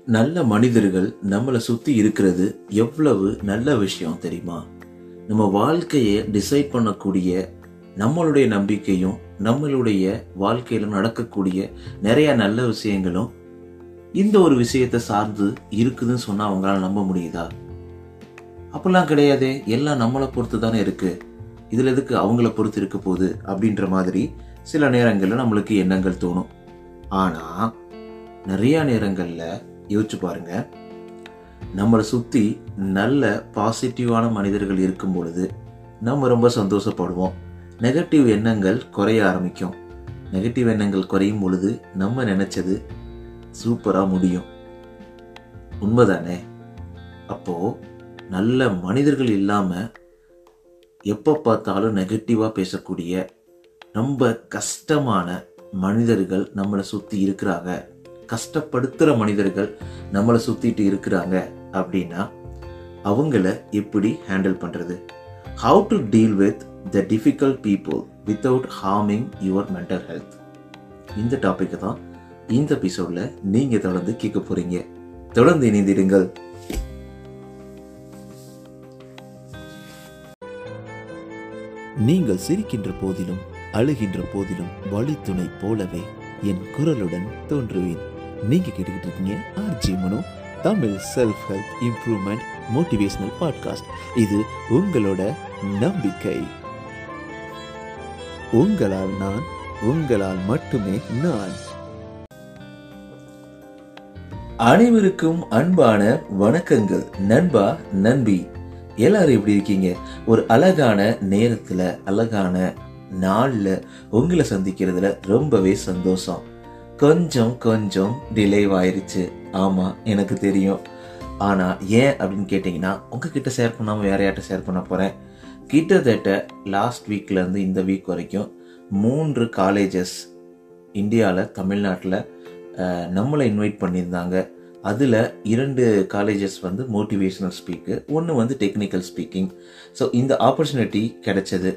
நல்ல மனிதர்கள் நம்மளை சுற்றி இருக்கிறது எவ்வளவு நல்ல விஷயம் தெரியுமா நம்ம வாழ்க்கையை டிசைட் பண்ணக்கூடிய நம்மளுடைய நம்பிக்கையும் நம்மளுடைய வாழ்க்கையில் நடக்கக்கூடிய நிறைய நல்ல விஷயங்களும் இந்த ஒரு விஷயத்தை சார்ந்து இருக்குதுன்னு சொன்னால் அவங்களால நம்ப முடியுதா அப்படிலாம் கிடையாதே எல்லாம் நம்மளை பொறுத்து தானே இருக்கு இதில் எதுக்கு அவங்கள பொறுத்து இருக்க போகுது அப்படின்ற மாதிரி சில நேரங்களில் நம்மளுக்கு எண்ணங்கள் தோணும் ஆனால் நிறைய நேரங்களில் யோசிச்சு பாருங்க நம்மளை சுற்றி நல்ல பாசிட்டிவான மனிதர்கள் இருக்கும் பொழுது நம்ம ரொம்ப சந்தோஷப்படுவோம் நெகட்டிவ் எண்ணங்கள் குறைய ஆரம்பிக்கும் நெகட்டிவ் எண்ணங்கள் குறையும் பொழுது நம்ம நினைச்சது சூப்பராக முடியும் உண்மைதானே அப்போ நல்ல மனிதர்கள் இல்லாமல் எப்போ பார்த்தாலும் நெகட்டிவாக பேசக்கூடிய ரொம்ப கஷ்டமான மனிதர்கள் நம்மளை சுற்றி இருக்கிறாங்க கஷ்டப்படுத்துகிற மனிதர்கள் நம்மளை சுற்றிட்டு இருக்கிறாங்க அப்படின்னா அவங்கள எப்படி ஹேண்டில் பண்ணுறது how to deal with the difficult people without harming your mental health இந்த டாப்பிக்கை தான் இந்த எபிசோடில் நீங்கள் தொடர்ந்து கேட்க போகிறீங்க தொடர்ந்து இணைந்திடுங்கள் நீங்கள் சிரிக்கின்ற போதிலும் அழுகின்ற போதிலும் வழித்துணை போலவே என் குரலுடன் தோன்றுவேன் நீங்க கேட்டுக்கிட்டு இருக்கீங்க RJ Mano Tamil self help improvement motivational podcast இது உங்களோட நம்பிக்கை உங்களால் நான் உங்களால் மட்டுமே நான் அனைவருக்கும் அன்பான வணக்கங்கள் நண்பா நண்பி எல்லாரும் எப்படி இருக்கீங்க ஒரு அழகான நேரத்துல அழகான நாள்ல உங்களை சந்திக்கிறதுல ரொம்பவே சந்தோஷம் கொஞ்சம் கொஞ்சம் டிலே ஆயிருச்சு ஆமா எனக்கு தெரியும் ஆனா ஏன் அப்படின்னு கேட்டிங்கன்னா உங்ககிட்ட ஷேர் பண்ணாம வேற யார்கிட்ட ஷேர் பண்ண போறேன் கிட்டத்தட்ட லாஸ்ட் வீக்ல இருந்து இந்த வீக் வரைக்கும் மூன்று காலேஜஸ் இந்தியாவில் தமிழ்நாட்டில் நம்மளை இன்வைட் பண்ணியிருந்தாங்க அதில் இரண்டு காலேஜஸ் வந்து மோட்டிவேஷனல் ஸ்பீக்கு ஒன்று வந்து டெக்னிக்கல் ஸ்பீக்கிங் ஸோ இந்த ஆப்பர்ச்சுனிட்டி கிடைச்சது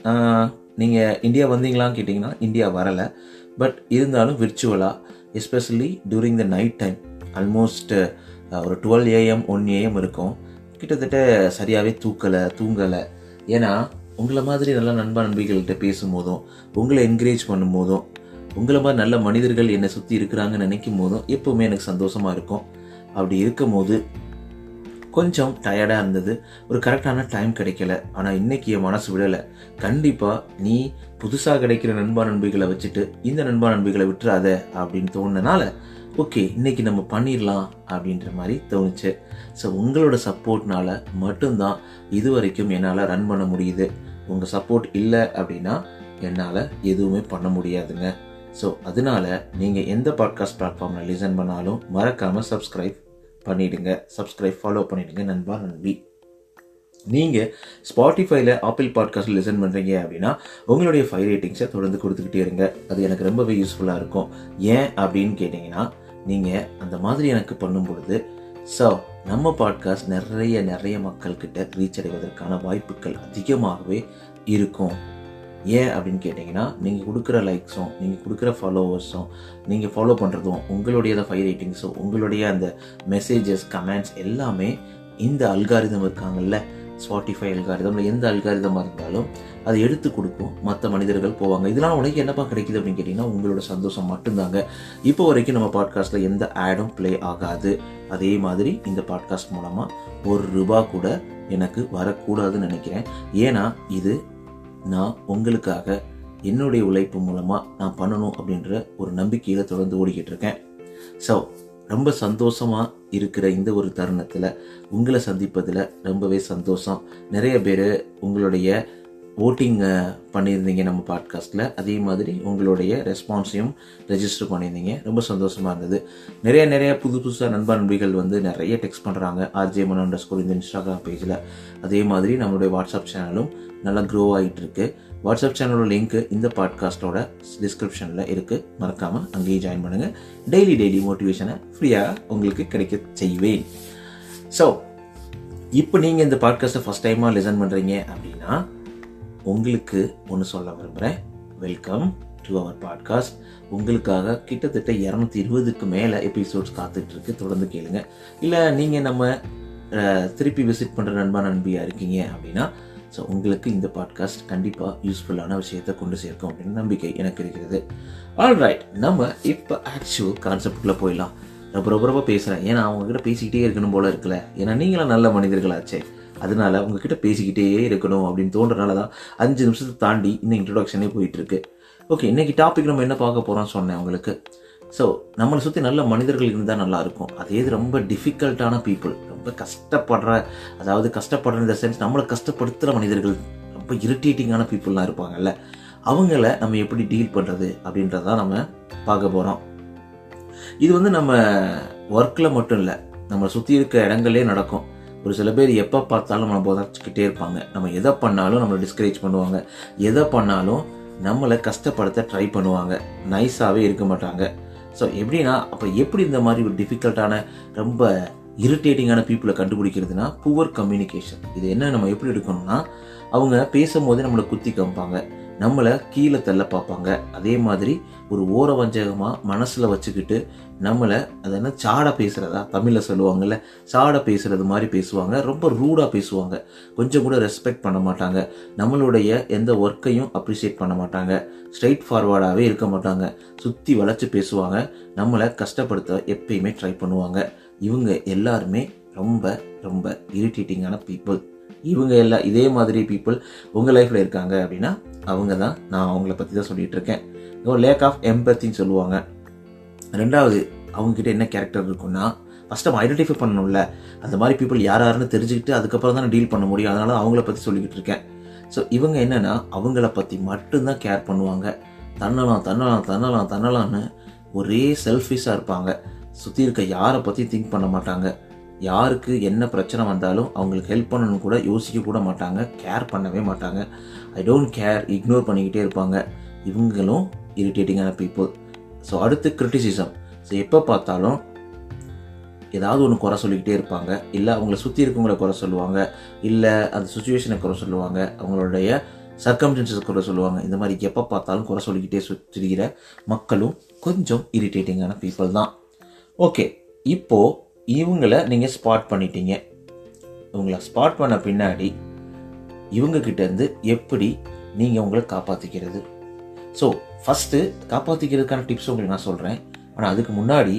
நீங்கள் இந்தியா வந்தீங்களான்னு கேட்டிங்கன்னா இந்தியா வரலை பட் இருந்தாலும் விர்ச்சுவலாக especially during the night time almost ஒரு டுவெல் ஏஎம் ஒன் ஏஎம் இருக்கும் கிட்டத்தட்ட சரியாகவே தூக்கலை தூங்கலை ஏன்னா உங்களை மாதிரி நல்ல நண்பா நண்பிகள்கிட்ட பேசும்போதும் உங்களை என்கரேஜ் பண்ணும்போதும் உங்களை மாதிரி நல்ல மனிதர்கள் என்னை சுற்றி இருக்கிறாங்கன்னு நினைக்கும் போதும் எப்பவுமே எனக்கு சந்தோஷமாக இருக்கும் அப்படி இருக்கும் போது கொஞ்சம் டயர்டாக இருந்தது ஒரு கரெக்டான டைம் கிடைக்கல ஆனால் இன்னைக்கு என் மனசு விடலை கண்டிப்பாக நீ புதுசாக கிடைக்கிற நண்பா நண்பிகளை வச்சுட்டு இந்த நண்பா நண்பிகளை விட்டுறாத அப்படின்னு தோணுனால ஓகே இன்னைக்கு நம்ம பண்ணிடலாம் அப்படின்ற மாதிரி தோணுச்சு ஸோ உங்களோட சப்போர்ட்னால மட்டும்தான் இது வரைக்கும் என்னால் ரன் பண்ண முடியுது உங்கள் சப்போர்ட் இல்லை அப்படின்னா என்னால் எதுவுமே பண்ண முடியாதுங்க ஸோ அதனால நீங்கள் எந்த பாட்காஸ்ட் பிளாட்ஃபார்மில் லிசன் பண்ணாலும் மறக்காமல் சப்ஸ்கிரைப் பண்ணிடுங்க சப்ஸ்கிரைப் ஃபாலோ பண்ணிடுங்க நண்பா நண்பி நீங்கள் ஸ்பாட்டிஃபைல ஆப்பிள் பாட்காஸ்ட் லிசன் பண்ணுறீங்க அப்படின்னா உங்களுடைய ஃபைவ் ரேட்டிங்ஸை தொடர்ந்து கொடுத்துக்கிட்டே இருங்க அது எனக்கு ரொம்பவே யூஸ்ஃபுல்லாக இருக்கும் ஏன் அப்படின்னு கேட்டிங்கன்னா நீங்கள் அந்த மாதிரி எனக்கு பண்ணும் பொழுது ஸோ நம்ம பாட்காஸ்ட் நிறைய நிறைய மக்கள்கிட்ட ரீச் அடைவதற்கான வாய்ப்புகள் அதிகமாகவே இருக்கும் ஏன் அப்படின்னு கேட்டிங்கன்னா நீங்கள் கொடுக்குற லைக்ஸும் நீங்கள் கொடுக்குற ஃபாலோவர்ஸும் நீங்கள் ஃபாலோ பண்ணுறதும் உங்களுடைய ஃபைவ் ரேட்டிங்ஸும் உங்களுடைய அந்த மெசேஜஸ் கமெண்ட்ஸ் எல்லாமே இந்த அல்காரிதம் இருக்காங்கல்ல ஸ்பாட்டிஃபை அல்காரிதம் எந்த அல்காரிதமாக இருந்தாலும் அதை எடுத்து கொடுக்கும் மற்ற மனிதர்கள் போவாங்க இதெல்லாம் உனக்கு என்னப்பா கிடைக்குது அப்படின்னு கேட்டிங்கன்னா உங்களோட சந்தோஷம் மட்டும்தாங்க இப்போ வரைக்கும் நம்ம பாட்காஸ்ட்டில் எந்த ஆடும் ப்ளே ஆகாது அதே மாதிரி இந்த பாட்காஸ்ட் மூலமாக ஒரு ரூபா கூட எனக்கு வரக்கூடாதுன்னு நினைக்கிறேன் ஏன்னா இது நான் உங்களுக்காக என்னுடைய உழைப்பு மூலமாக நான் பண்ணணும் அப்படின்ற ஒரு நம்பிக்கையில் தொடர்ந்து ஓடிக்கிட்டு இருக்கேன் ஸோ ரொம்ப சந்தோஷமாக இருக்கிற இந்த ஒரு தருணத்தில் உங்களை சந்திப்பதில் ரொம்பவே சந்தோஷம் நிறைய பேர் உங்களுடைய ஓட்டிங் பண்ணியிருந்தீங்க நம்ம பாட்காஸ்ட்டில் அதே மாதிரி உங்களுடைய ரெஸ்பான்ஸையும் ரெஜிஸ்டர் பண்ணியிருந்தீங்க ரொம்ப சந்தோஷமாக இருந்தது நிறைய நிறைய புது புதுசாக நண்பா நண்பிகள் வந்து நிறைய டெக்ஸ்ட் பண்ணுறாங்க ஆர்ஜே மனோ அண்டர் ஸ்கூல் இந்த இன்ஸ்டாகிராம் பேஜில் அதே மாதிரி நம்மளுடைய வாட்ஸ்அப் சேனலும் நல்லா க்ரோ ஆகிட்டு இருக்கு வாட்ஸ்அப் சேனலோட லிங்க் இந்த பாட்காஸ்ட்டோட டிஸ்கிரிப்ஷனில் இருக்குது மறக்காமல் அங்கேயும் ஜாயின் பண்ணுங்கள் டெய்லி டெய்லி மோட்டிவேஷனை ஃப்ரீயாக உங்களுக்கு கிடைக்க செய்வேன் ஸோ இப்போ நீங்கள் இந்த பாட்காஸ்ட்டை ஃபஸ்ட் டைமாக லிசன் பண்ணுறீங்க அப்படின்னா உங்களுக்கு ஒன்று சொல்ல விரும்புகிறேன் வெல்கம் டு அவர் பாட்காஸ்ட் உங்களுக்காக கிட்டத்தட்ட இரநூத்தி இருபதுக்கு மேலே எபிசோட்ஸ் காத்துட்ருக்கு தொடர்ந்து கேளுங்க இல்லை நீங்கள் நம்ம அஹ், திருப்பி விசிட் பண்ணுற நண்பா நண்பியாக இருக்கீங்க அப்படின்னா ஸோ உங்களுக்கு இந்த பாட்காஸ்ட் கண்டிப்பாக யூஸ்ஃபுல்லான விஷயத்தை கொண்டு சேர்க்கும் அப்படின்னு நம்பிக்கை எனக்கு இருக்கிறது ஆல்ரைட் நம்ம இப்போ ஆக்சுவல் கான்செப்டுக்குள்ளே போயிடலாம் ரொம்ப ரொம்ப ரொம்ப பேசுகிறேன் ஏன்னா அவங்கக்கிட்ட பேசிக்கிட்டே இருக்கணும் போல இருக்குல்ல ஏன்னா நீங்களும் நல்ல மனிதர்களாச்சே அதனால உங்ககிட்ட பேசிக்கிட்டே இருக்கணும் அப்படின்னு தோன்றனால தான் அஞ்சு நிமிஷத்தை தாண்டி இந்த இன்ட்ரொடக்ஷனே போயிட்டு இருக்கு ஓகே இன்னைக்கு டாபிக் நம்ம என்ன பார்க்க போகிறோம் சொன்னேன் உங்களுக்கு ஸோ நம்மளை சுற்றி நல்ல மனிதர்கள் இருந்தால் நல்லா இருக்கும் அதே இது ரொம்ப டிஃபிகல்ட்டான பீப்புள் ரொம்ப கஷ்டப்படுற அதாவது கஷ்டப்படுற இந்த சென்ஸ் நம்மளை கஷ்டப்படுத்துகிற மனிதர்கள் ரொம்ப இரிட்டேட்டிங்கான பீப்புளெலாம் இருப்பாங்கல்ல அவங்கள நம்ம எப்படி டீல் பண்ணுறது அப்படின்றதான் நம்ம பார்க்க போகிறோம் இது வந்து நம்ம ஒர்க்கில் மட்டும் இல்லை நம்மளை சுற்றி இருக்க இடங்களே நடக்கும் ஒரு சில பேர் எப்போ பார்த்தாலும் நம்ம புதைச்சிக்கிட்டே இருப்பாங்க நம்ம எதை பண்ணாலும் நம்மளை டிஸ்கரேஜ் பண்ணுவாங்க எதை பண்ணாலும் நம்மளை கஷ்டப்படுத்த ட்ரை பண்ணுவாங்க நைஸாகவே இருக்க மாட்டாங்க ஸோ எப்படின்னா அப்போ எப்படி இந்த மாதிரி ஒரு டிஃபிகல்ட்டான ரொம்ப இரிட்டேட்டிங்கான பீப்புளை கண்டுபிடிக்கிறதுனா புவர் கம்யூனிகேஷன் இது என்ன நம்ம எப்படி எடுக்கணும்னா அவங்க பேசும்போதே நம்மளை குத்தி காமிப்பாங்க நம்மளை கீழே தள்ள பார்ப்பாங்க அதே மாதிரி ஒரு ஓர வஞ்சகமாக மனசில் வச்சுக்கிட்டு நம்மளை அது என்ன சாட பேசுகிறதா தமிழில் சொல்லுவாங்கல்ல சாட பேசுகிறது மாதிரி பேசுவாங்க ரொம்ப ரூடாக பேசுவாங்க கொஞ்சம் கூட ரெஸ்பெக்ட் பண்ண மாட்டாங்க நம்மளுடைய எந்த ஒர்க்கையும் அப்ரிஷியேட் பண்ண மாட்டாங்க ஸ்ட்ரைட் ஃபார்வர்டாகவே இருக்க மாட்டாங்க சுற்றி வளைச்சு பேசுவாங்க நம்மளை கஷ்டப்படுத்த எப்பயுமே ட்ரை பண்ணுவாங்க இவங்க எல்லாருமே ரொம்ப ரொம்ப இரிட்டேட்டிங்கான பீப்புள் இவங்க எல்லாம் இதே மாதிரி பீப்புள் உங்கள் லைஃப்பில் இருக்காங்க அப்படின்னா அவங்க தான் நான் அவங்கள பற்றி தான் சொல்லிட்டு இருக்கேன் லேக் ஆஃப் எம்பத்தின்னு சொல்லுவாங்க ரெண்டாவது அவங்ககிட்ட என்ன கேரக்டர் இருக்குன்னா ஃபஸ்ட் நம்ம ஐடென்டிஃபை பண்ணணும்ல அந்த மாதிரி பீப்புள் யார் யாருன்னு தெரிஞ்சுக்கிட்டு அதுக்கப்புறம் தான் டீல் பண்ண முடியும் அதனால அவங்கள பற்றி சொல்லிக்கிட்டு இருக்கேன் ஸோ இவங்க என்னன்னா அவங்கள பற்றி மட்டும்தான் கேர் பண்ணுவாங்க தன்னலாம் தன்னலாம் தன்னலாம் தன்னலான்னு ஒரே செல்ஃபிஷாக இருப்பாங்க சுற்றி இருக்க யாரை பற்றி திங்க் பண்ண மாட்டாங்க யாருக்கு என்ன பிரச்சனை வந்தாலும் அவங்களுக்கு ஹெல்ப் பண்ணணும்னு கூட யோசிக்க கூட மாட்டாங்க கேர் பண்ணவே மாட்டாங்க ஐ டோன்ட் கேர் இக்னோர் பண்ணிக்கிட்டே இருப்பாங்க இவங்களும் இரிட்டேட்டிங்கான பீப்புள் ஸோ அடுத்து கிரிட்டிசிசம் ஸோ எப்போ பார்த்தாலும் ஏதாவது ஒன்று குறை சொல்லிக்கிட்டே இருப்பாங்க இல்லை அவங்கள சுற்றி இருக்கவங்கள குறை சொல்லுவாங்க இல்லை அந்த சுச்சுவேஷனை குறை சொல்லுவாங்க அவங்களுடைய சர்க்கம்டன்சஸ் குறை சொல்லுவாங்க இந்த மாதிரி எப்போ பார்த்தாலும் குறை சொல்லிக்கிட்டே சுற்றிருக்கிற மக்களும் கொஞ்சம் இரிட்டேட்டிங்கான பீப்புள் தான் ஓகே இப்போது இவங்கள நீங்கள் ஸ்பாட் பண்ணிட்டீங்க இவங்கள ஸ்பாட் பண்ண பின்னாடி இவங்க கிட்ட இருந்து எப்படி நீங்கள் உங்களை காப்பாற்றிக்கிறது ஸோ ஃபஸ்ட்டு காப்பாற்றிக்கிறதுக்கான டிப்ஸ் உங்களுக்கு நான் சொல்கிறேன் ஆனால் அதுக்கு முன்னாடி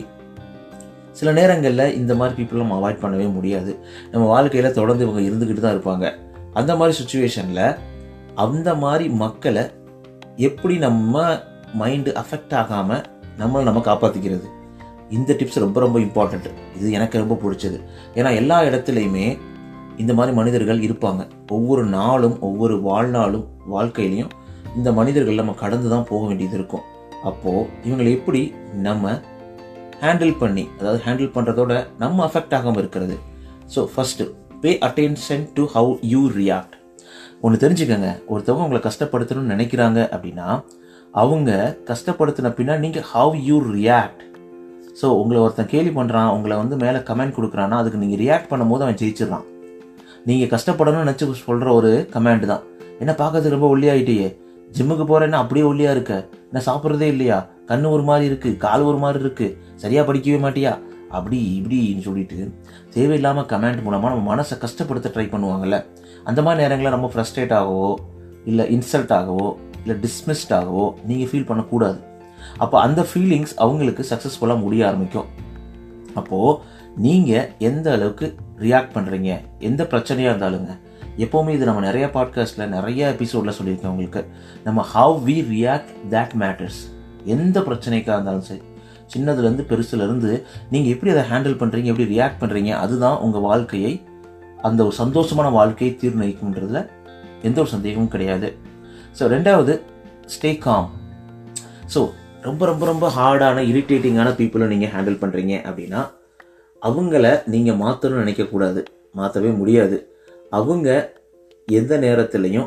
சில நேரங்களில் இந்த மாதிரி பீப்புள் நம்ம அவாய்ட் பண்ணவே முடியாது நம்ம வாழ்க்கையில் தொடர்ந்து இவங்க இருந்துக்கிட்டு தான் இருப்பாங்க அந்த மாதிரி சுச்சுவேஷனில் அந்த மாதிரி மக்களை எப்படி நம்ம மைண்டு அஃபெக்ட் ஆகாமல் நம்மளை நம்ம காப்பாற்றிக்கிறது இந்த டிப்ஸ் ரொம்ப ரொம்ப இம்பார்ட்டண்ட் இது எனக்கு ரொம்ப பிடிச்சது ஏன்னா எல்லா இடத்துலையுமே இந்த மாதிரி மனிதர்கள் இருப்பாங்க ஒவ்வொரு நாளும் ஒவ்வொரு வாழ்நாளும் வாழ்க்கையிலையும் இந்த மனிதர்கள் நம்ம கடந்து தான் போக வேண்டியது இருக்கும் அப்போது இவங்களை எப்படி நம்ம ஹேண்டில் பண்ணி அதாவது ஹேண்டில் பண்ணுறதோட நம்ம அஃபெக்ட் ஆகாமல் இருக்கிறது so first pay attention to how you react ஒன்று தெரிஞ்சுக்கங்க ஒருத்தவங்க உங்களை கஷ்டப்படுத்தணும்னு நினைக்கிறாங்க அப்படின்னா அவங்க கஷ்டப்படுத்தின பின்னாடி நீங்கள் ஹவ் யூ ரியாக்ட் ஸோ உங்களை ஒருத்தன் கேலி பண்ணுறான் உங்களை வந்து மேலே கமெண்ட் கொடுக்குறான்னா அதுக்கு நீங்கள் ரியாக்ட் பண்ணும்போது அவன் ஜெயிச்சிடறான் நீங்கள் கஷ்டப்படணும்னு நினச்சி சொல்கிற ஒரு கமெண்ட் தான் என்ன பார்க்கறதுக்கு ரொம்ப ஒல்லியாயிட்டியே ஜிம்முக்கு போகிறேன்னா அப்படியே ஒல்லியாக இருக்க என்ன சாப்பிட்றதே இல்லையா கண்ணு ஒரு மாதிரி இருக்குது கால் ஒரு மாதிரி இருக்குது சரியாக படிக்கவே மாட்டியா அப்படி இப்படின்னு சொல்லிட்டு தேவையில்லாமல் கமெண்ட் மூலமாக நம்ம மனசை கஷ்டப்படுத்த ட்ரை பண்ணுவாங்கல்ல அந்த மாதிரி நேரங்களில் நம்ம ஃப்ரஸ்ட்ரேட் ஆகவோ இல்லை இன்சல்ட் ஆகவோ இல்லை டிஸ்மிஸ்ட் ஆகவோ நீங்கள் ஃபீல் பண்ணக்கூடாது அப்போ அந்த ஃபீலிங்ஸ் அவங்களுக்கு சக்ஸஸ்ஃபுல்லாக முடிய ஆரம்பிக்கும் அப்போது நீங்கள் எந்த அளவுக்கு ரியாக்ட் பண்ணுறீங்க எந்த பிரச்சனையாக இருந்தாலுங்க எப்போவுமே இது நம்ம நிறைய பாட்காஸ்ட்டில் நிறைய எபிசோடில் சொல்லியிருக்கேன் உங்களுக்கு நம்ம how we react that matters எந்த பிரச்சனைக்காக இருந்தாலும் சரி சின்னதுலேருந்து பெருசுலேருந்து நீங்கள் எப்படி அதை ஹேண்டில் பண்ணுறீங்க எப்படி ரியாக்ட் பண்ணுறீங்க அதுதான் உங்கள் வாழ்க்கையை அந்த ஒரு சந்தோஷமான வாழ்க்கையை தீர்மானிக்கும்ன்றதுல எந்த ஒரு சந்தேகமும் கிடையாது ஸோ ரெண்டாவது ஸ்டே காம் ஸோ ரொம்ப ரொம்ப ரொம்ப ஹார்டான இரிட்டேட்டிங்கான பீப்புளை நீங்கள் ஹேண்டில் பண்ணுறீங்க அப்படின்னா அவங்கள நீங்கள் மாற்றணும்னு நினைக்கக்கூடாது மாற்றவே முடியாது அவங்க எந்த நேரத்துலையும்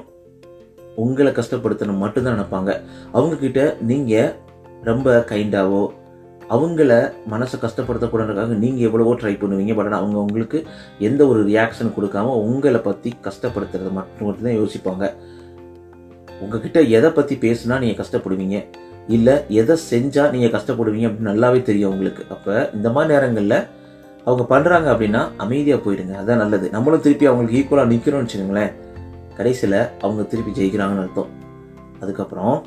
உங்களை கஷ்டப்படுத்தணும் மட்டும்தான் நினைப்பாங்க அவங்கக்கிட்ட நீங்கள் ரொம்ப கைண்டாவோ அவங்கள மனசை கஷ்டப்படுத்தக்கூடாதுக்காக நீங்கள் எவ்வளவோ ட்ரை பண்ணுவீங்க பட் ஆனால் அவங்க உங்களுக்கு எந்த ஒரு ரியாக்ஷன் கொடுக்காம உங்களை பற்றி கஷ்டப்படுத்துறது மட்டும் மட்டும்தான் யோசிப்பாங்க உங்ககிட்ட எதை பற்றி பேசுனா நீங்கள் கஷ்டப்படுவீங்க இல்லை எதை செஞ்சால் நீங்கள் கஷ்டப்படுவீங்க அப்படின்னு நல்லாவே தெரியும் உங்களுக்கு அப்போ இந்த மாதிரி நேரங்களில் அவங்க பண்ணுறாங்க அப்படின்னா அமைதியாக போயிடுங்க அதான் நல்லது நம்மளும் திருப்பி அவங்களுக்கு ஈக்குவலாக நிற்கிறோம்னு வச்சுக்கோங்களேன் கடைசியில் அவங்க திருப்பி ஜெயிக்கிறாங்கன்னு அர்த்தம் அதுக்கப்புறம்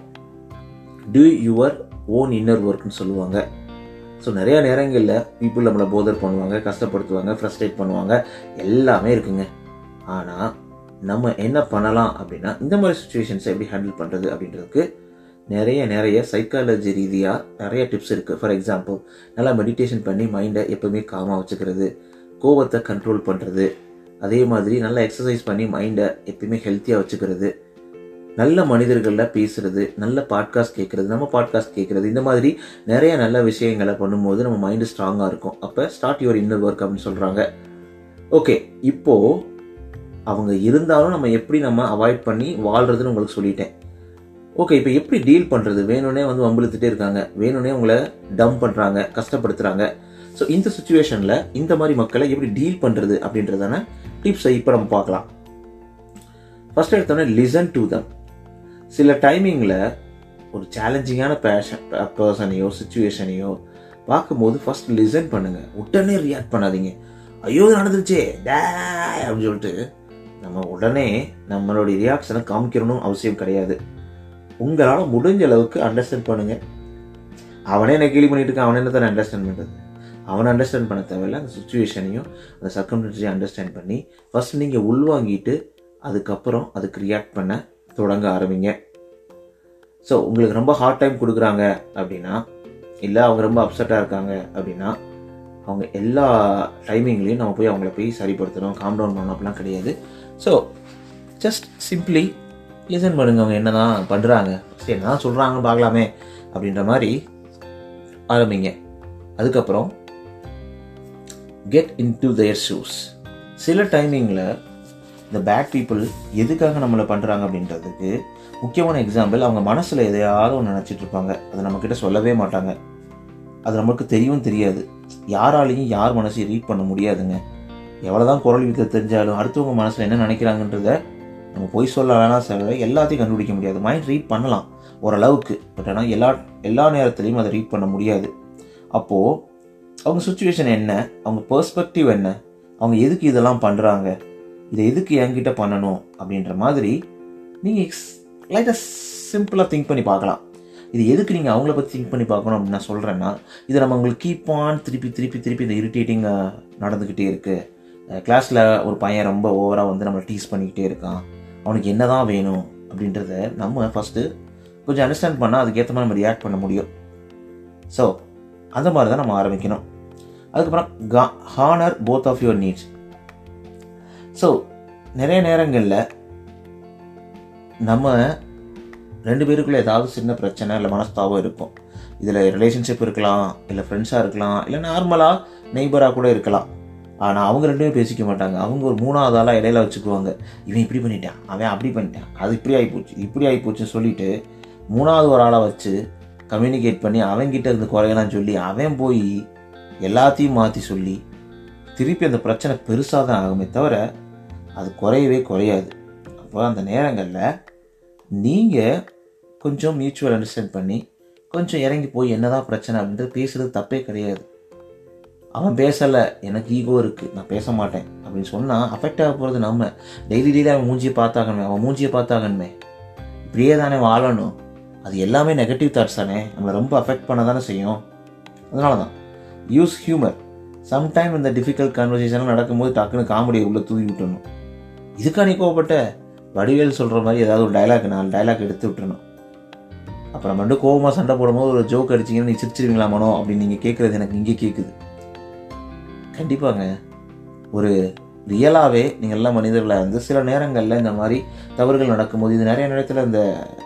டூ யுவர் ஓன் இன்னர் ஒர்க்னு சொல்லுவாங்க ஸோ நிறைய நேரங்களில் பீப்புள் நம்மளை போதர் பண்ணுவாங்க கஷ்டப்படுத்துவாங்க ஃப்ரஸ்ட்ரேட் பண்ணுவாங்க எல்லாமே இருக்குங்க ஆனால் நம்ம என்ன பண்ணலாம் அப்படின்னா இந்த மாதிரி சுச்சுவேஷன்ஸை எப்படி ஹேண்டில் பண்ணுறது அப்படின்றதுக்கு நிறைய நிறைய சைக்காலஜி ரீதியாக நிறைய டிப்ஸ் இருக்குது ஃபார் எக்ஸாம்பிள் நல்லா மெடிடேஷன் பண்ணி மைண்டை எப்பவுமே காமாக வச்சுக்கிறது கோவத்தை கண்ட்ரோல் பண்ணுறது அதே மாதிரி நல்லா எக்ஸசைஸ் பண்ணி மைண்டை எப்பயுமே ஹெல்த்தியாக வச்சுக்கிறது நல்ல மனிதர்களில் பேசுறது நல்ல பாட்காஸ்ட் கேட்குறது நம்ம பாட்காஸ்ட் கேட்குறது இந்த மாதிரி நிறைய நல்ல விஷயங்களை பண்ணும்போது நம்ம மைண்டு ஸ்ட்ராங்காக இருக்கும் அப்போ ஸ்டார்ட் யுவர் இன்னர் ஒர்க் அப்படின்னு சொல்கிறாங்க ஓகே இப்போது அவங்க இருந்தாலும் நம்ம எப்படி நம்ம அவாய்ட் பண்ணி வாழ்கிறதுன்னு உங்களுக்கு சொல்லிட்டேன் ஓகே இப்போ எப்படி டீல் பண்ணுறது வேணும்னே வந்து வம்பிழுத்துட்டே இருக்காங்க வேணும்னே உங்களை டம் பண்ணுறாங்க கஷ்டப்படுத்துகிறாங்க ஸோ இந்த சுச்சுவேஷனில் இந்த மாதிரி மக்களை எப்படி டீல் பண்ணுறது அப்படின்றதான டிப்ஸை இப்போ நம்ம பார்க்கலாம் ஃபர்ஸ்ட் எடுத்தோன்னே லிசன் டு தம் சில டைமிங்கில் ஒரு சேலஞ்சிங்கான பேஷன் பர்சனையோ சுச்சுவேஷனையோ பார்க்கும்போது ஃபர்ஸ்ட் லிசன் பண்ணுங்க உடனே ரியாக்ட் பண்ணாதீங்க ஐயோ இது நடந்துருச்சே டே அப்படின்னு சொல்லிட்டு நம்ம உடனே நம்மளுடைய ரியாக்ஷனை காமிக்கணும்னு அவசியம் கிடையாது உங்களால் முடிஞ்ச அளவுக்கு அண்டர்ஸ்டாண்ட் பண்ணுங்க அவனே என்ன கேள்வி பண்ணிட்டு இருக்கான் அவனே என்ன தானே அண்டர்ஸ்டாண்ட் பண்ணுறது அவனை அண்டர்ஸ்டாண்ட் பண்ண தேவையில்ல அந்த சுச்சுவேஷனையும் அந்த சர்க்கம்டன்ஸையும் அண்டர்ஸ்டாண்ட் பண்ணி ஃபர்ஸ்ட் நீங்கள் உள்வாங்கிட்டு அதுக்கப்புறம் அதுக்கு ரியாக்ட் பண்ண தொடங்க ஆரம்பிங்க ஸோ உங்களுக்கு ரொம்ப ஹார்ட் டைம் கொடுக்குறாங்க அப்படின்னா இல்லை அவங்க ரொம்ப அப்செட்டாக இருக்காங்க அப்படின்னா அவங்க எல்லா டைமிங்லேயும் நம்ம போய் அவங்கள போய் சரிப்படுத்தணும் காம் டவுன் பண்ணணும் அப்படிலாம் கிடையாது ஸோ ஜஸ்ட் சிம்பிளி லிசன் பண்ணுங்க அவங்க என்ன தான் பண்ணுறாங்க சரி என்ன தான் சொல்கிறாங்கன்னு பார்க்கலாமே அப்படின்ற மாதிரி ஆரம்பிங்க அதுக்கப்புறம் get into their shoes சில டைமிங்கில் இந்த பேட் பீப்புள் எதுக்காக நம்மளை பண்ணுறாங்க அப்படின்றதுக்கு முக்கியமான எக்ஸாம்பிள் அவங்க மனசில் எதையாவது ஒன்று நினச்சிட்டு இருப்பாங்க அதை நம்மக்கிட்ட சொல்லவே மாட்டாங்க அது நமக்கு தெரியவும் தெரியாது யாராலையும் யார் மனசையும் ரீட் பண்ண முடியாதுங்க எவ்வளோதான் குரல் வித்த தெரிஞ்சாலும் அடுத்தவங்க மனசில் என்ன நினைக்கிறாங்கன்றத நம்ம பொய் சொல்லலாம் சில எல்லாத்தையும் கண்டுபிடிக்க முடியாது மைண்ட் ரீட் பண்ணலாம் ஓரளவுக்கு பட் ஆனால் எல்லா எல்லா நேரத்துலையும் அதை ரீட் பண்ண முடியாது அப்போது அவங்க சுச்சுவேஷன் என்ன அவங்க பெர்ஸ்பெக்டிவ் என்ன அவங்க எதுக்கு இதெல்லாம் பண்ணுறாங்க இதை எதுக்கு என்கிட்ட பண்ணணும் அப்படின்ற மாதிரி நீங்கள் எக்ஸ் லைட்டாக சிம்பிளாக திங்க் பண்ணி பார்க்கலாம் இது எதுக்கு நீங்கள் அவங்கள பற்றி திங்க் பண்ணி பார்க்கணும் அப்படின்னு நான் சொல்கிறேன்னா இதை நம்ம உங்களுக்கு கீப் ஆன் திருப்பி திருப்பி திருப்பி இந்த இரிட்டேட்டிங் நடந்துக்கிட்டே இருக்குது கிளாஸில் ஒரு பையன் ரொம்ப ஓவராக வந்து நம்மளை டீஸ் பண்ணிக்கிட்டே இருக்கான் அவனுக்கு என்ன தான் வேணும் அப்படின்றத நம்ம ஃபஸ்ட்டு கொஞ்சம் அண்டர்ஸ்டாண்ட் பண்ணால் அதுக்கேற்ற மாதிரி நம்ம ரியாக்ட் பண்ண முடியும் ஸோ அந்த மாதிரி தான் நம்ம ஆரம்பிக்கணும் அதுக்கப்புறம் கா honour both of your needs so நிறைய நேரங்களில் நம்ம ரெண்டு பேருக்குள்ள ஏதாவது சின்ன பிரச்சனை இல்லை மனஸ்தாபம் இருக்கும் இதில் ரிலேஷன்ஷிப் இருக்கலாம் இல்லை ஃப்ரெண்ட்ஸாக இருக்கலாம் இல்லை நார்மலாக நெய்பராக கூட இருக்கலாம் ஆனால் அவங்க ரெண்டுமே பேசிக்க மாட்டாங்க அவங்க ஒரு மூணாவது ஆளாக இடையில வச்சுக்குவாங்க இவன் இப்படி பண்ணிட்டான் அவன் அப்படி பண்ணிட்டான் அது இப்படி ஆகிப்போச்சு இப்படி ஆகிப்போச்சுன்னு சொல்லிட்டு மூணாவது ஒரு ஆளை வச்சு கம்யூனிகேட் பண்ணி அவன்கிட்ட இருந்து குறையலாம் சொல்லி அவன் போய் எல்லாத்தையும் மாற்றி சொல்லி திருப்பி அந்த பிரச்சனை பெருசாக தான் ஆகுமே தவிர அது குறையவே குறையாது அப்போ அந்த நேரங்களில் நீங்கள் கொஞ்சம் மியூச்சுவல் அண்டர்ஸ்டாண்ட் பண்ணி கொஞ்சம் இறங்கி போய் என்னதான் பிரச்சனை அப்படின்றது பேசுறது தப்பே கிடையாது அவன் பேசலை எனக்கு ஈகோ இருக்குது நான் பேச மாட்டேன் அப்படின்னு சொன்னால் அஃபெக்ட் ஆக போகிறது நம்ம டெய்லி டெய்லி அவன் மூஞ்சியை பார்த்தாகணுமே அவன் மூஞ்சியை பார்த்தாகணுமே இப்படியே தானே வாழணும் அது எல்லாமே நெகட்டிவ் தாட்ஸ் தானே நம்மளை ரொம்ப அஃபெக்ட் பண்ண தானே செய்யும் அதனால தான் யூஸ் ஹியூமர் சம்டைம் இந்த டிஃபிகல்ட் கான்வர்சேஷன் நடக்கும்போது டக்குன்னு காமெடியை உள்ள தூவி விட்டுறணும் இதுக்கா நீ கோவப்பட்ட வடிவேல் சொல்கிற மாதிரி ஏதாவது ஒரு டைலாக் நாலு டைலாக் எடுத்து விட்டுறணும் அப்புறம் மட்டும் கோவமாக சண்டை போடும்போது ஒரு ஜோக் அடிச்சிங்கன்னா நீ சிரிச்சிருவீங்களா மனோ அப்படின்னு நீங்கள் கேட்குறது எனக்கு இங்கே கேட்குது கண்டிப்பாங்க ஒரு ரியலாகவே நீங்கள் எல்லாம் மனிதர்களாக இருந்து சில நேரங்களில் இந்த மாதிரி தவறுகள் நடக்கும்போது இது நிறைய நேரத்தில் இந்த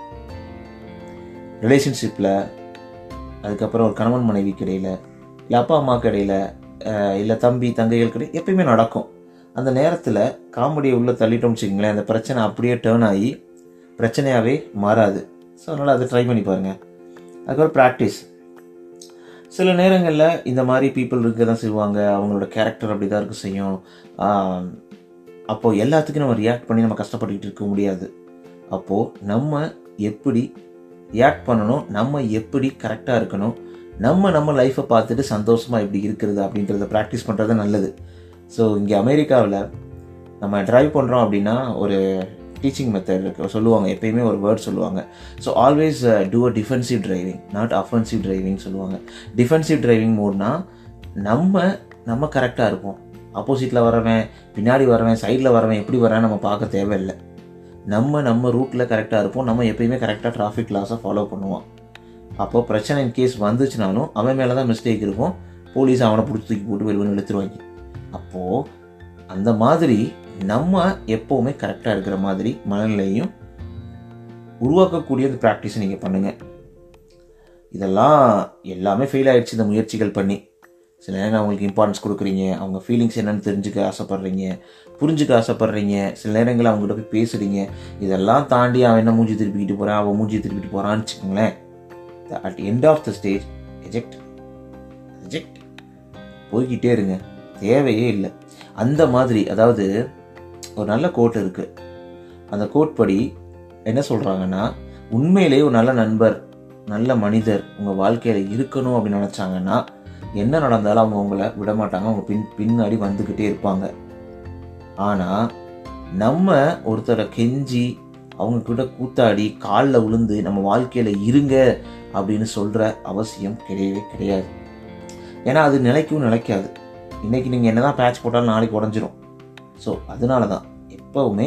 ரிலேஷன்ஷிப்பில் அதுக்கப்புறம் ஒரு கணவன் மனைவிக்கு இடையில் இல்லை அப்பா அம்மாவுக்கு இடையில் இல்லை தம்பி தங்கைகளுக்கு இடையே எப்பயுமே நடக்கும் அந்த நேரத்தில் காமெடியை உள்ளே தள்ளிட்டோம்னு வச்சுக்கோங்களேன் அந்த பிரச்சனை அப்படியே டேர்ன் ஆகி பிரச்சனையாகவே மாறாது ஸோ அதனால் அதை ட்ரை பண்ணி பாருங்கள் அதுக்கப்புறம் ப்ராக்டிஸ் சில நேரங்களில் இந்த மாதிரி பீப்புள் இருக்க தான் செய்வாங்க அவங்களோட கேரக்டர் அப்படி தான் இருக்க செய்யும் அப்போது எல்லாத்துக்கும் நம்ம ரியாக்ட் பண்ணி நம்ம கஷ்டப்பட்டுக்கிட்டு இருக்க முடியாது அப்போது நம்ம எப்படி ரியாக்ட் பண்ணணும் நம்ம எப்படி கரெக்டாக இருக்கணும் நம்ம நம்ம லைஃப்பை பார்த்துட்டு சந்தோஷமாக எப்படி இருக்கிறது அப்படின்றத ப்ராக்டிஸ் பண்ணுறது நல்லது ஸோ இங்கே அமெரிக்காவில் நம்ம ட்ரைவ் பண்ணுறோம் அப்படின்னா ஒரு டீச்சிங் மெத்தட் இருக்கு சொல்லுவாங்க எப்பயுமே ஒரு வேர்ட் சொல்லுவாங்க so always do a defensive driving not offensive driving சொல்லுவாங்க டிஃபென்சிவ் டிரைவிங் மோட்னா நம்ம நம்ம கரெக்டாக இருப்போம் ஆப்போசிட்டில் வரவன் பின்னாடி வரவன் சைடில் வரவன் எப்படி வரான் நம்ம பார்க்க தேவையில்லை நம்ம நம்ம ரூட்டில் கரெக்டாக இருப்போம் நம்ம எப்பயுமே கரெக்டாக டிராஃபிக் லாஸை ஃபாலோ பண்ணுவோம் அப்போ பிரச்சனை இன் கேஸ் வந்துச்சுனாலும் அவன் மேலே தான் மிஸ்டேக் இருக்கும் போலீஸ் அவனை பிடிச்சி தூக்கி போட்டு வெளிவன் இழுத்துருவாங்க அப்போது அந்த மாதிரி நம்ம எப்போவுமே கரெக்டாக இருக்கிற மாதிரி மனநிலையும் உருவாக்கக்கூடிய அந்த ப்ராக்டிஸை நீங்கள் பண்ணுங்கள் இதெல்லாம் எல்லாமே ஃபெயில் ஆயிடுச்சு இந்த முயற்சிகள் பண்ணி சில நேரம் அவங்களுக்கு இம்பார்ட்டன்ஸ் கொடுக்குறீங்க அவங்க ஃபீலிங்ஸ் என்னன்னு தெரிஞ்சுக்க ஆசைப்பட்றீங்க புரிஞ்சுக்க ஆசைப்பட்றீங்க சில நேரங்களில் அவங்ககிட்ட போய் பேசுகிறீங்க இதெல்லாம் தாண்டி அவன் என்ன மூஞ்சி திருப்பிக்கிட்டு போகிறான் அவன் மூஞ்சி திருப்பிட்டு போகிறான்னு வச்சுக்கோங்களேன் at end of the stage eject eject போய்கிட்டே இருங்க தேவையே இல்லை அந்த மாதிரி அதாவது ஒரு நல்ல கோட் இருக்குது அந்த கோட் படி என்ன சொல்கிறாங்கன்னா உண்மையிலேயே ஒரு நல்ல நண்பர் நல்ல மனிதர் உங்கள் வாழ்க்கையில் இருக்கணும் அப்படின்னு நினச்சாங்கன்னா என்ன நடந்தாலும் அவங்க உங்களை விட மாட்டாங்க அவங்க பின் பின்னாடி வந்துக்கிட்டே இருப்பாங்க ஆனால் நம்ம ஒருத்தரை கெஞ்சி அவங்க கிட்ட கூத்தாடி காலில் விழுந்து நம்ம வாழ்க்கையில் இருங்க அப்படின்னு சொல்கிற அவசியம் கிடையவே கிடையாது ஏன்னா அது நிலைக்கும் நிலைக்காது இன்றைக்கி நீங்கள் என்ன தான் பேட்ச் போட்டாலும் நாளைக்கு உடஞ்சிரும் ஸோ அதனால தான் எப்போவுமே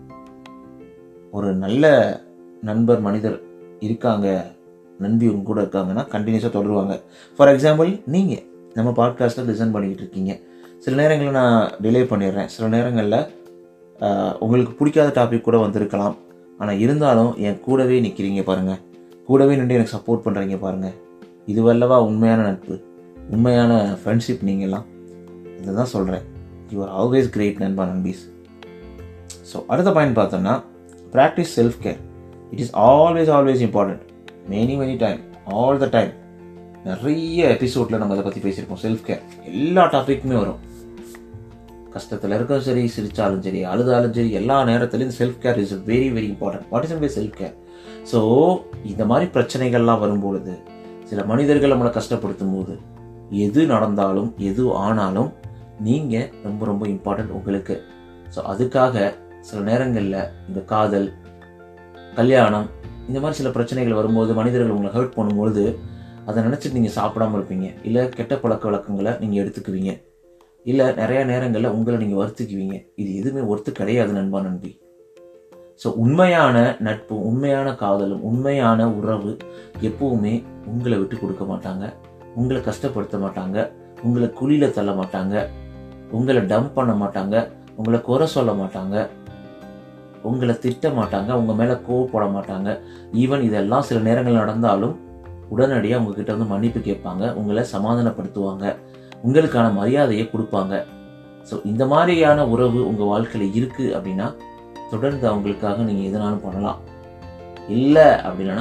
ஒரு நல்ல நண்பர் மனிதர் இருக்காங்க நண்பி உங்க கூட இருக்காங்கன்னா கண்டினியூஸாக தொடருவாங்க ஃபார் எக்ஸாம்பிள் நீங்கள் நம்ம பாட்காஸ்ட்டில் லிசன் பண்ணிக்கிட்டு இருக்கீங்க சில நேரங்களில் நான் டிலே பண்ணிடுறேன் சில நேரங்களில் ஆஹ், உங்களுக்கு பிடிக்காத டாபிக் கூட வந்திருக்கலாம் ஆனால் இருந்தாலும் என் கூடவே நிற்கிறீங்க பாருங்கள் கூடவே நின்று எனக்கு சப்போர்ட் பண்ணுறீங்க பாருங்கள் இது வல்லவா உண்மையான நட்பு உண்மையான ஃப்ரெண்ட்ஷிப் நீங்கள்லாம் இதை தான் சொல்கிறேன் யூ ஆர் ஆல்வேஸ் கிரேட் நண்பா நண்பீஸ் ஸோ அடுத்த பாயிண்ட் பார்த்தோம்னா practice self care it is always always important many many time all the time நிறைய எபிசோடில் நம்ம அதை பற்றி பேசியிருக்கோம் செல்ஃப் கேர் எல்லா டாப்பிக்குமே வரும் கஷ்டத்தில் இருக்கவும் சரி சிரிச்சாலும் சரி அழுதாலும் சரி எல்லா நேரத்துலையும் self care is very very important what is by self care so இந்த மாதிரி பிரச்சனைகள்லாம் வரும்பொழுது சில மனிதர்கள் நம்மளை கஷ்டப்படுத்தும் போது எது நடந்தாலும் எது ஆனாலும் நீங்கள் ரொம்ப ரொம்ப இம்பார்ட்டன்ட் உங்களுக்கு ஸோ அதுக்காக சில நேரங்களில் இந்த காதல் கல்யாணம் இந்த மாதிரி சில பிரச்சனைகள் வரும்போது மனிதர்கள் உங்களை ஹர்ட் பண்ணும்பொழுது அதை நினச்சிட்டு நீங்கள் சாப்பிடாம இருப்பீங்க இல்லை கெட்ட பழக்க வழக்கங்களை நீங்கள் எடுத்துக்குவீங்க இல்லை நிறைய நேரங்களில் உங்களை நீங்கள் வருத்திக்குவீங்க இது எதுவுமே ஒர்த்து கிடையாது நண்பா நண்பி ஸோ உண்மையான நட்பும் உண்மையான காதலும் உண்மையான உறவு எப்பவுமே உங்களை விட்டு கொடுக்க மாட்டாங்க உங்களை கஷ்டப்படுத்த மாட்டாங்க உங்களை குழியில தள்ள மாட்டாங்க உங்களை டம்ப் பண்ண மாட்டாங்க உங்களை குறை சொல்ல மாட்டாங்க உங்களை திட்ட மாட்டாங்க உங்க மேல கோவப்பட மாட்டாங்க ஈவன் இதெல்லாம் சில நேரங்கள் நடந்தாலும் உடனடியாக உங்ககிட்ட வந்து மன்னிப்பு கேட்பாங்க உங்களை சமாதானப்படுத்துவாங்க உங்களுக்கான மரியாதையை கொடுப்பாங்க ஸோ இந்த மாதிரியான உறவு உங்கள் வாழ்க்கையில் இருக்குது அப்படின்னா தொடர்ந்து அவங்களுக்காக நீங்கள் எதுனாலும் பண்ணலாம் இல்லை அப்படின்னா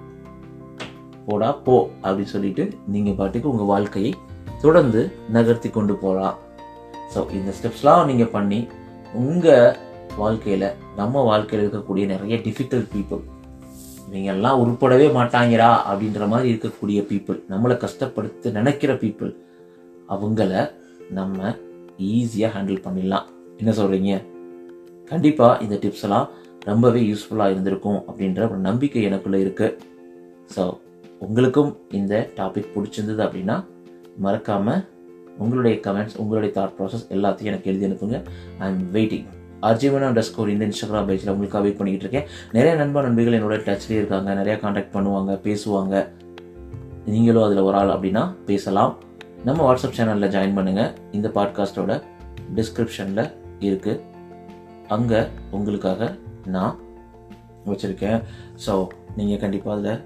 போடா போ அப்படின்னு சொல்லிட்டு நீங்கள் பாட்டுக்கு உங்கள் வாழ்க்கையை தொடர்ந்து நகர்த்தி கொண்டு போகலாம் ஸோ இந்த ஸ்டெப்ஸ்லாம் நீங்கள் பண்ணி உங்கள் வாழ்க்கையில் நம்ம வாழ்க்கையில் இருக்கக்கூடிய நிறைய டிஃபிகல்ட் பீப்புள் இவங்கெல்லாம் உருப்படவே மாட்டாங்கடா அப்படின்ற மாதிரி இருக்கக்கூடிய பீப்புள் நம்மளை கஷ்டப்படுத்த நினைக்கிற பீப்புள் அவங்கள நம்ம ஈஸியாக ஹேண்டில் பண்ணிடலாம் என்ன சொல்கிறீங்க கண்டிப்பாக இந்த டிப்ஸ் எல்லாம் ரொம்பவே யூஸ்ஃபுல்லாக இருந்திருக்கும் அப்படின்ற ஒரு நம்பிக்கை எனக்குள்ளே இருக்குது ஸோ உங்களுக்கும் இந்த டாபிக் பிடிச்சிருந்தது அப்படின்னா மறக்காமல் உங்களுடைய கமெண்ட்ஸ் உங்களுடைய தாட் ப்ராசஸ் எல்லாத்தையும் எனக்கு எழுதி அனுப்புங்க ஐ எம் வெயிட்டிங் அர்ஜிவன் அண்டர் ஸ்கோர் இந்த இன்ஸ்டாகிராம் பேஜில் உங்களுக்காக வெயிட் பண்ணிக்கிட்டு இருக்கேன் நிறைய நண்பர் நண்பிகள் என்னோட டச்லேயே இருக்காங்க நிறைய காண்டாக்ட் பண்ணுவாங்க பேசுவாங்க நீங்களும் அதில் ஒரு ஆள் அப்படின்னா பேசலாம் நம்ம வாட்ஸ்அப் சேனலில் ஜாயின் பண்ணுங்கள் இந்த பாட்காஸ்ட்டோட டிஸ்கிரிப்ஷனில் இருக்குது அங்கே உங்களுக்காக நான் வச்சுருக்கேன் ஸோ நீங்கள் கண்டிப்பாக அதில்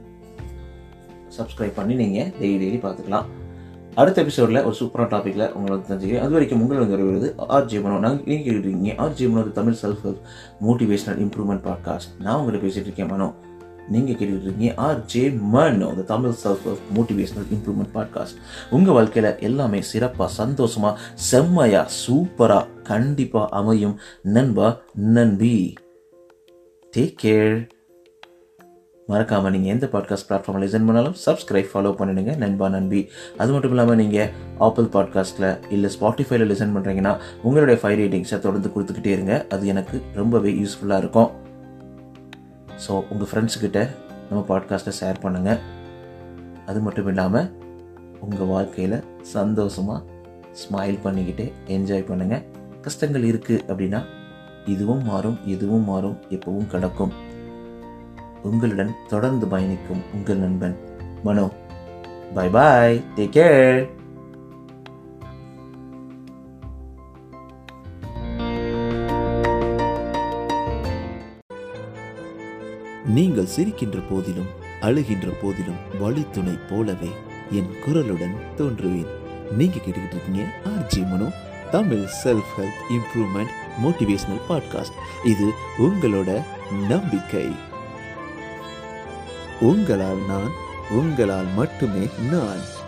சப்ஸ்கிரைப் பண்ணி நீங்கள் டெய்லி டெய்லி பார்த்துக்கலாம் அடுத்த எபிசோடில் ஒரு சூப்பரான டாப்பிக்கில் உங்களுக்கு தெரிஞ்சுக்கிறேன் அது வரைக்கும் உங்களுக்கு வருவது ஆர் ஜீவனோ நாங்கள் நீங்கள் கேட்டுருக்கீங்க ஆர் ஜீவனோ Tamil self help motivational improvement podcast நான் உங்கள்கிட்ட பேசிகிட்டு இருக்கேன் மனோ நீங்கள் கேட்டுக்கிட்டு இருக்கீங்க R J Mano the Tamil self help motivational improvement podcast உங்கள் வாழ்க்கையில் எல்லாமே சிறப்பாக சந்தோஷமாக செம்மையாக சூப்பராக கண்டிப்பாக அமையும் நண்பா நன்பி டேக் கேர் மறக்காமல் நீங்கள் எந்த பாட்காஸ்ட் பிளாட்ஃபார்மில் லிசன் பண்ணாலும் சப்ஸ்கிரைப் ஃபாலோ பண்ணிடுங்க நண்பா நண்பி அது மட்டும் இல்லாமல் நீங்கள் ஆப்பிள் பாட்காஸ்ட்டில் இல்லை ஸ்பாட்டிஃபைல லிசன் பண்ணுறீங்கன்னா உங்களுடைய ஃபைவ் ரேட்டிங்ஸை தொடர்ந்து கொடுத்துக்கிட்டே இருங்க அது எனக்கு ரொம்பவே யூஸ்ஃபுல்லாக இருக்கும் ஸோ உங்கள் ஃப்ரெண்ட்ஸுக்கிட்ட நம்ம பாட்காஸ்ட்டை ஷேர் பண்ணுங்கள் அது மட்டும் இல்லாமல் உங்கள் வாழ்க்கையில் சந்தோஷமாக ஸ்மைல் பண்ணிக்கிட்டே என்ஜாய் பண்ணுங்கள் கஷ்டங்கள் இருக்குது அப்படின்னா இதுவும் மாறும் இதுவும் மாறும் எப்பவும் கிடக்கும் உங்களுடன் தொடர்ந்து பயணிக்கும் உங்கள் நண்பன் Mano bye bye take care நீங்கள் சிரிக்கின்ற போதிலும் அழுகின்ற போதிலும் வழித்துணை போலவே என் குரலுடன் தோன்றுவேன் நீங்க கேட்டுக்கிட்டு இருக்கீங்க RJ Mano Tamil self help improvement motivational podcast இது உங்களோட நம்பிக்கை உங்களால் நான் உங்களால் மட்டுமே நான்